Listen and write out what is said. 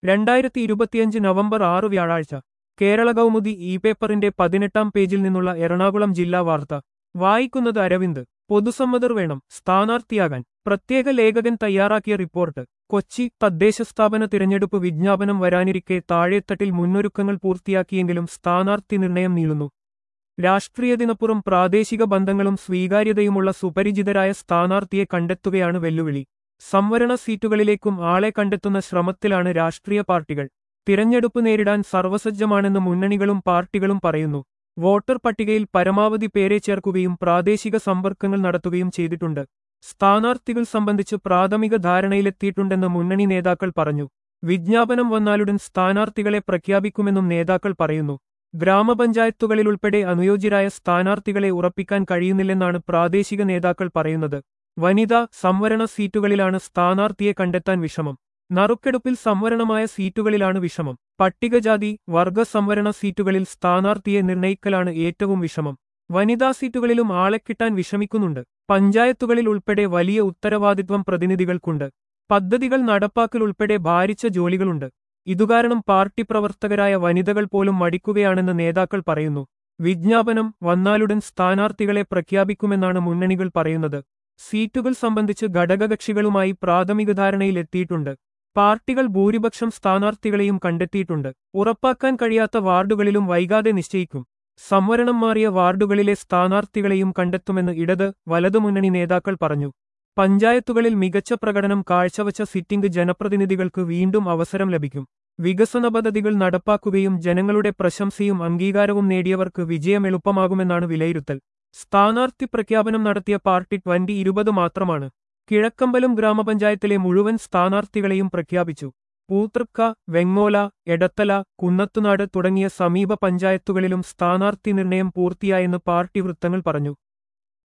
രണ്ടായിരത്തി ഇരുപത്തിയഞ്ച് നവംബർ ആറ് വ്യാഴാഴ്ച കേരള കൗമുദി ഇ പേപ്പറിന്റെ പതിനെട്ടാം പേജിൽ നിന്നുള്ള എറണാകുളം ജില്ലാ വാർത്ത വായിക്കുന്നത് അരവിന്ദ് പൊതുസമ്മതർ വേണം സ്ഥാനാർത്ഥിയാകാൻ പ്രത്യേക ലേഖകൻ തയ്യാറാക്കിയ റിപ്പോർട്ട് കൊച്ചി തദ്ദേശ സ്ഥാപന തിരഞ്ഞെടുപ്പ് വിജ്ഞാപനം വരാനിരിക്കെ താഴെത്തട്ടിൽ മുന്നൊരുക്കങ്ങൾ പൂർത്തിയാക്കിയെങ്കിലും സ്ഥാനാർത്ഥി നിർണയം നീളുന്നു രാഷ്ട്രീയത്തിനപ്പുറം പ്രാദേശിക ബന്ധങ്ങളും സ്വീകാര്യതയുമുള്ള സുപരിചിതരായ സ്ഥാനാർത്ഥിയെ കണ്ടെത്തുകയാണ് വെല്ലുവിളി സംവരണ സീറ്റുകളിലേക്കും ആളെ കണ്ടെത്തുന്ന ശ്രമത്തിലാണ് രാഷ്ട്രീയ പാർട്ടികൾ തിരഞ്ഞെടുപ്പ് നേരിടാൻ സർവസജ്ജമാണെന്ന് മുന്നണികളും പാർട്ടികളും പറയുന്നു വോട്ടർ പട്ടികയിൽ പരമാവധി പേരെ ചേർക്കുകയും പ്രാദേശിക സമ്പർക്കങ്ങൾ നടത്തുകയും ചെയ്തിട്ടുണ്ട് സ്ഥാനാർത്ഥികൾ സംബന്ധിച്ച് പ്രാഥമിക ധാരണയിലെത്തിയിട്ടുണ്ടെന്ന് മുന്നണി നേതാക്കൾ പറഞ്ഞു വിജ്ഞാപനം വന്നാലുടൻ സ്ഥാനാർത്ഥികളെ പ്രഖ്യാപിക്കുമെന്നും നേതാക്കൾ പറയുന്നു ഗ്രാമപഞ്ചായത്തുകളിലുൾപ്പെടെ അനുയോജ്യരായ സ്ഥാനാർത്ഥികളെ ഉറപ്പിക്കാൻ കഴിയുന്നില്ലെന്നാണ് പ്രാദേശിക നേതാക്കൾ പറയുന്നത് വനിതാ സംവരണ സീറ്റുകളിലാണ് സ്ഥാനാർത്ഥിയെ കണ്ടെത്താൻ വിഷമം നറുക്കെടുപ്പിൽ സംവരണമായ സീറ്റുകളിലാണ് വിഷമം പട്ടികജാതി വർഗ സംവരണ സീറ്റുകളിൽ സ്ഥാനാർത്ഥിയെ നിർണയിക്കലാണ് ഏറ്റവും വിഷമം വനിതാ സീറ്റുകളിലും ആളെ കിട്ടാൻ വിഷമിക്കുന്നുണ്ട് പഞ്ചായത്തുകളിൽ ഉൾപ്പെടെ വലിയ ഉത്തരവാദിത്വം പ്രതിനിധികൾക്കുണ്ട് പദ്ധതികൾ നടപ്പാക്കൽ ഉൾപ്പെടെ ഭാരിച്ച ജോലികളുണ്ട് ഇതുകാരണം പാർട്ടി പ്രവർത്തകരായ വനിതകൾ പോലും മടിക്കുകയാണെന്ന് നേതാക്കൾ പറയുന്നു വിജ്ഞാപനം വന്നാലുടൻ സ്ഥാനാർത്ഥികളെ പ്രഖ്യാപിക്കുമെന്നാണ് മുന്നണികൾ പറയുന്നത് സീറ്റുകൾ സംബന്ധിച്ച് ഘടകകക്ഷികളുമായി പ്രാഥമിക ധാരണയിൽ എത്തിയിട്ടുണ്ട് പാർട്ടികൾ ഭൂരിപക്ഷം സ്ഥാനാർത്ഥികളെയും കണ്ടെത്തിയിട്ടുണ്ട് ഉറപ്പാക്കാൻ കഴിയാത്ത വാർഡുകളിലും വൈകാതെ നിശ്ചയിക്കും സംവരണം മാറിയ വാർഡുകളിലെ സ്ഥാനാർത്ഥികളെയും കണ്ടെത്തുമെന്ന് ഇടത് വലതുമുന്നണി നേതാക്കൾ പറഞ്ഞു പഞ്ചായത്തുകളിൽ മികച്ച പ്രകടനം കാഴ്ചവച്ച സിറ്റിംഗ് ജനപ്രതിനിധികൾക്ക് വീണ്ടും അവസരം ലഭിക്കും വികസന പദ്ധതികൾ നടപ്പാക്കുകയും ജനങ്ങളുടെ പ്രശംസയും അംഗീകാരവും നേടിയവർക്ക് വിജയം എളുപ്പമാകുമെന്നാണ് വിലയിരുത്തൽ സ്ഥാനാർത്ഥി പ്രഖ്യാപനം നടത്തിയ പാർട്ടി ട്വന്റി ഇരുപത് മാത്രമാണ് കിഴക്കമ്പലം ഗ്രാമപഞ്ചായത്തിലെ മുഴുവൻ സ്ഥാനാർത്ഥികളെയും പ്രഖ്യാപിച്ചു പൂതൃക്ക വെങ്ങോല എടത്തല കുന്നത്തുനാട് തുടങ്ങിയ സമീപ പഞ്ചായത്തുകളിലും സ്ഥാനാർത്ഥി നിർണയം പൂർത്തിയായെന്ന് പാർട്ടി വൃത്തങ്ങൾ പറഞ്ഞു